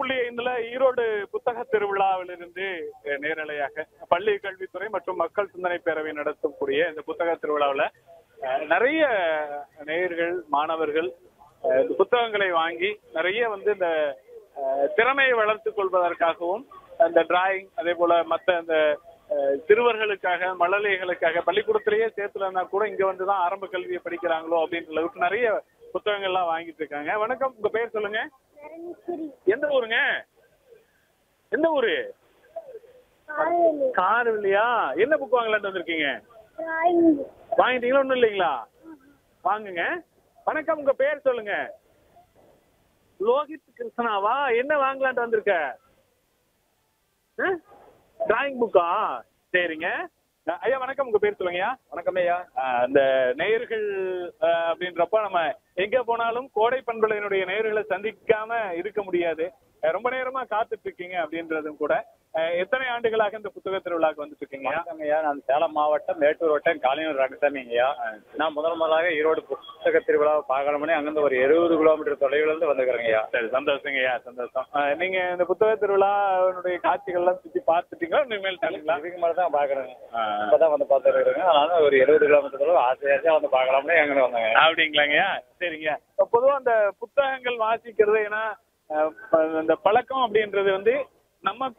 புள்ளி ஐந்துல ஈரோடு புத்தக திருவிழாவிலிருந்து அஹ், நேரலையாக பள்ளி கல்வித்துறை மற்றும் மக்கள் சிந்தனை பேரவை நடத்தக்கூடிய இந்த புத்தக திருவிழாவில் நிறைய நேயர்கள் மாணவர்கள் அஹ், இந்த புத்தகங்களை வாங்கி நிறைய வந்து இந்த அஹ், திறமையை வளர்த்துக் கொள்வதற்காகவும் அந்த டிராயிங் அதே போல மற்ற அந்த அஹ், சிறுவர்களுக்காக மழலைகளுக்காக பள்ளிக்கூடத்திலேயே சேர்த்துலன்னா கூட இங்க வந்து தான் ஆரம்ப கல்வியை படிக்கிறாங்களோ அப்படின்ற அளவுக்கு நிறைய புத்தகங்கள்லாம் வாங்கிட்டு இருக்காங்க வணக்கம் உங்க பேர் சொல்லுங்க எந்த ஊருங்க எந்த ஊரு காரவில்லையா என்ன புக் வாங்கலாம்னு வந்திருக்கீங்க வாங்கிட்டீங்களா ஒண்ணும் இல்லைங்களா வாங்குங்க வணக்கம் உங்க பேர் சொல்லுங்க லோகித் கிருஷ்ணாவா என்ன வாங்கலான்ட்டு வந்திருக்க டிராயிங் புக்கா சரிங்க அஹ் ஐயா வணக்கம் உங்க பேர் சொல்லுங்கய்யா வணக்கம் ஐயா அஹ் இந்த நேயர்கள் அஹ், அப்படின்றப்ப நம்ம எங்க போனாலும் கோடை பண்பலையினுடைய நேயர்களை சந்திக்காம இருக்க முடியாது அஹ் ரொம்ப நேரமா காத்துட்டு இருக்கீங்க அப்படின்றதும் கூட அஹ் எத்தனை ஆண்டுகளாக இந்த புத்தக திருவிழாக்கு வந்துட்டு இருக்கீங்க வணக்கம் ஐயா நான் சேலம் மாவட்டம் மேட்டூர் வட்டம் காளியூர் ரங்கசாமி ஐயா நான் முதல் முதலாக ஈரோடு புத்தக திருவிழாவை பார்க்கணும்னே அங்கிருந்து ஒரு எழுபது கிலோமீட்டர் தொலைவில் இருந்து வந்துக்கிறேங்க ஐயா சரி சந்தோஷங்கய்யா சந்தோஷம் அஹ் நீங்க இந்த புத்தக திருவிழாவினுடைய காட்சிகள்லாம் சுத்தி பார்த்துட்டீங்களா இனிமேல் தானுங்களா இதுக்கு மேலே தான் பார்க்கணுங்க இப்பதான் வந்து பார்த்துருக்குறேங்க அதனால ஒரு எழுபது கிலோமீட்டர் தொலைவு ஆசை ஆசையாக வந்து பார்க்கலாம்னே எங்கே வந்தாங்க அப்படிங்களாங்கய்யா சரிங்க இப்ப பொதுவா அந்த புத்தகங்கள் வாசிக்கிறது ஏன்னா அஹ், ப- அந்த பழக்கம் அப்படின்றது வந்து நம்ம